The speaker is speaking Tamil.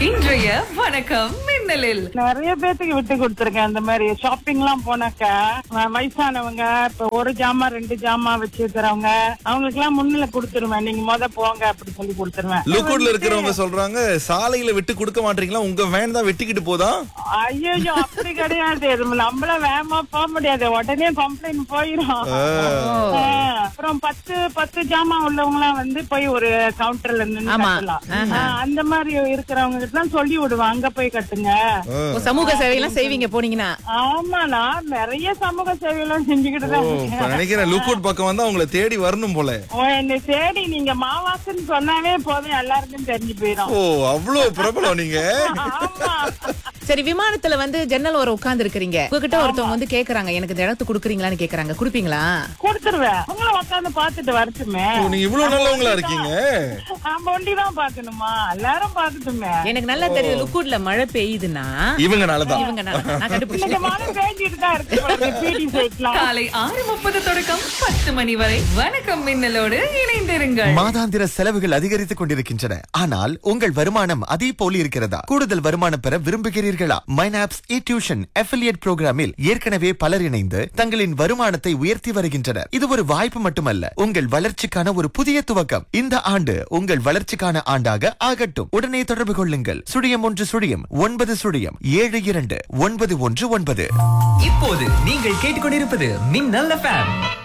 இன்றைய வணக்கம் மின்னலில் நிறைய பேத்துக்கு விட்டு கொடுத்துருக்கேன் இந்த மாதிரி ஷாப்பிங் எல்லாம் போனாக்கா வ- வயசானவங்க இப்ப ஒரு ஜாமா ரெண்டு ஜாமா வச்சிருக்கிறவங்க அவங்களுக்கு எல்லாம் முன்னில கொடுத்துருவேன் நீங்க முத போங்க அப்படி சொல்லி கொடுத்துருவேன் லுக்கூட்ல இருக்கிறவங்க சொல்றாங்க சாலையில விட்டு கொடுக்க மாட்டீங்களா உங்க வேன் தான் வெட்டிக்கிட்டு போதா ஐயோ அப்படி கிடையாது இது நம்மள வேகமா போக முடியாது உடனே கம்ப்ளைண்ட் போயிரும் ஆ, அப்புறம் பத்து பத்து ஜாமா உள்ளவங்க எல்லாம் வந்து போய் ஒரு கவுண்டர்ல நின்னு ஆமா. கட்டலாம் ஆ, அந்த மாதிரி இருக்கிறவங்க கிட்ட எல்லாம் சொல்லி விடுவேன் அங்க போய் கட்டுங்க ஓ, சமூக சேவை எல்லாம் செய்வீங்க போனீங்கன்னா ஆமா நான் நிறைய சமூக சேவை எல்லாம் செஞ்சுக்கிட்டு ஓ தான் இப்ப இருக்கேன். நினைக்கிறேன் லுக்கூட் பக்கம் வந்தா உங்களை தேடி வரணும் போல ஓ, என்னை தேடி நீங்க மாவாசன்னு சொன்னாவே போதும் எல்லாருக்கும் தெரிஞ்சு போயிடும் ஓ அவ்வளவு பிரபலம் நீங்க ஆமா சரி விமானத்துல வந்து ஜன்னல் ஒரு உட்கார்ந்து இருக்கிறீங்க உங்ககிட்ட ஒருத்தவங்க வந்து கேக்குறாங்க எனக்கு இந்த இடத்து குடுக்குறீங்களான்னு கேக்குறாங்க குடுப்பீங்களா கொடுத்துருவேன் உங்களும் உட்காந்து பாத்துட்டு வரட்டுமே ஓ, நீங்க இவ்வளவு நல்லவங்களா இருக்கீங்க நம்ம ஒண்டிதான் பாக்கணுமா எல்லாரும் பாக்கட்டுமே எனக்கு நல்லா தெரியும் லுக்கூட்ல மழை பெய்யுதுன்னா இவங்கனாலதான் இவங்க நான் நான் இன்னைக்கு கண்டுபிடிச்சேன் மழை பேஞ்சிட்டு தான் இருக்கு பிடி சைட்லாம் காலை ஆறு முப்பது தொடக்கம் பத்து மணி வரை வணக்கம் மின்னலோடு இணைந்திருங்கள் மாதாந்திர செலவுகள் அதிகரித்துக் கொண்டிருக்கின்றன ஆனால் உங்கள் வருமானம் அதே போல் இருக்கிறதா கூடுதல் வருமானம் பெற விரும்புகிறீர்களா மைனாப்ஸ் இ டியூஷன் அஃபிலியேட் புரோகிராமில் ஏற்கனவே பலர் இணைந்து தங்களின் வருமானத்தை உயர்த்தி வருகின்றனர் இது ஒரு வாய்ப்பு மட்டுமல்ல உங்கள் வளர்ச்சிக்கான ஒரு புதிய துவக்கம் இந்த ஆண்டு உங்கள் வளர்ச்சிக்கான ஆண்டாக ஆகட்டும் உடனே தொடர்பு கொள்ளுங்கள் சுழியம் ஒன்று சுழியம் ஒன்பது சுழியம் ஏழு இரண்டு ஒன்பது ஒன்று ஒன்பது இப்போது நீங்கள் கேட்டுக்கொண்டிருப்பது மின்னல் எஃப்எம்